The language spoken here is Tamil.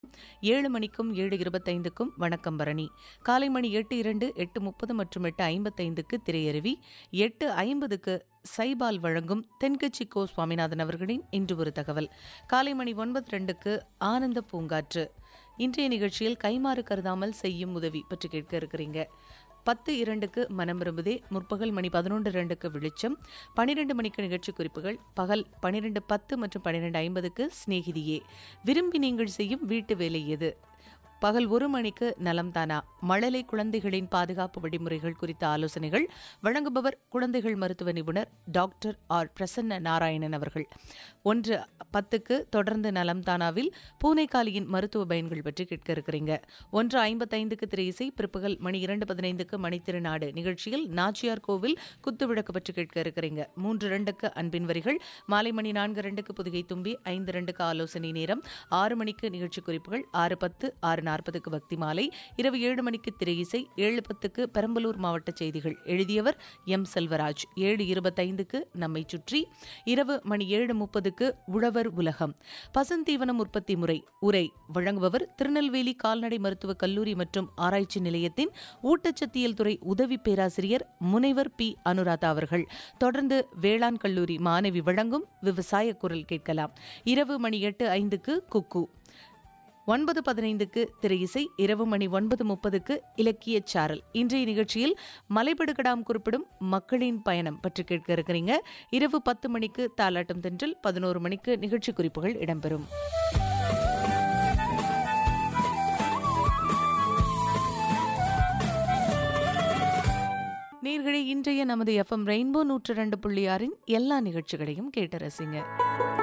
ஏழு மணிக்கும் ஏழு இருபத்தைந்துக்கும் வணக்கம் பரணி காலை மணி எட்டு இரண்டு எட்டு முப்பது மற்றும் எட்டு ஐம்பத்தைந்துக்கு திரையருவி எட்டு ஐம்பதுக்கு சைபால் வழங்கும் தென்கட்சி கோ சுவாமிநாதன் அவர்களின் இன்று ஒரு தகவல் காலை மணி ஒன்பது ரெண்டுக்கு ஆனந்த பூங்காற்று இன்றைய நிகழ்ச்சியில் கைமாறு கருதாமல் செய்யும் உதவி பற்றி கேட்க இருக்கிறீங்க பத்து இரண்டுக்கு மனம் விரும்புதே முற்பகல் மணி பதினொன்று ரெண்டுக்கு வெளிச்சம் பனிரெண்டு மணிக்கு நிகழ்ச்சி குறிப்புகள் பகல் பனிரெண்டு பத்து மற்றும் பன்னிரெண்டு ஐம்பதுக்கு சிநேகிதியே விரும்பி நீங்கள் செய்யும் வீட்டு வேலை எது பகல் ஒரு மணிக்கு நலம் தானா மழலை குழந்தைகளின் பாதுகாப்பு வழிமுறைகள் குறித்த ஆலோசனைகள் வழங்குபவர் குழந்தைகள் மருத்துவ நிபுணர் டாக்டர் ஆர் பிரசன்ன நாராயணன் அவர்கள் ஒன்று பத்துக்கு தொடர்ந்து நலம் தானாவில் பூனைக்காலியின் மருத்துவ பயன்கள் பற்றி கேட்க இருக்கிறீங்க ஒன்று ஐம்பத்தைந்துக்கு திரை இசை பிற்பகல் மணி இரண்டு பதினைந்துக்கு மணித்திருநாடு நிகழ்ச்சியில் நாச்சியார் கோவில் குத்துவிளக்கு பற்றி கேட்க இருக்கிறீங்க மூன்று ரெண்டுக்கு அன்பின் வரிகள் மாலை மணி நான்கு ரெண்டுக்கு புதுகை தும்பி ஐந்து ரெண்டுக்கு ஆலோசனை நேரம் ஆறு மணிக்கு நிகழ்ச்சி குறிப்புகள் ஆறு பத்து ஆறு நாற்பதுக்கு பக்தி மாலை இரவு ஏழு மணிக்கு திரை இசை ஏழு பத்துக்கு பெரம்பலூர் மாவட்ட செய்திகள் எழுதியவர் எம் செல்வராஜ் ஏழு இருபத்தைந்துக்கு நம்மை சுற்றி இரவு மணி ஏழு முப்பதுக்கு உழவர் உலகம் பசுந்தீவனம் உற்பத்தி முறை உரை வழங்குபவர் திருநெல்வேலி கால்நடை மருத்துவக் கல்லூரி மற்றும் ஆராய்ச்சி நிலையத்தின் ஊட்டச்சத்தியல் துறை உதவி பேராசிரியர் முனைவர் பி அனுராதா அவர்கள் தொடர்ந்து வேளாண் கல்லூரி மாணவி வழங்கும் விவசாய குரல் கேட்கலாம் இரவு மணி எட்டு ஐந்துக்கு குக்கு ஒன்பது பதினைந்துக்கு திரை இசை இரவு மணி ஒன்பது முப்பதுக்கு இலக்கிய சாரல் இன்றைய நிகழ்ச்சியில் மலைபடுகடாம் குறிப்பிடும் மக்களின் பயணம் பற்றி கேட்க இருக்கிறீங்க இரவு பத்து மணிக்கு தாலாட்டம் தென்றல் பதினோரு மணிக்கு நிகழ்ச்சி குறிப்புகள் இடம்பெறும் நேர்களை இன்றைய நமது எஃப்எம் ரெயின்போ நூற்று ரெண்டு புள்ளி ஆறின் எல்லா நிகழ்ச்சிகளையும் கேட்டு ரசிங்க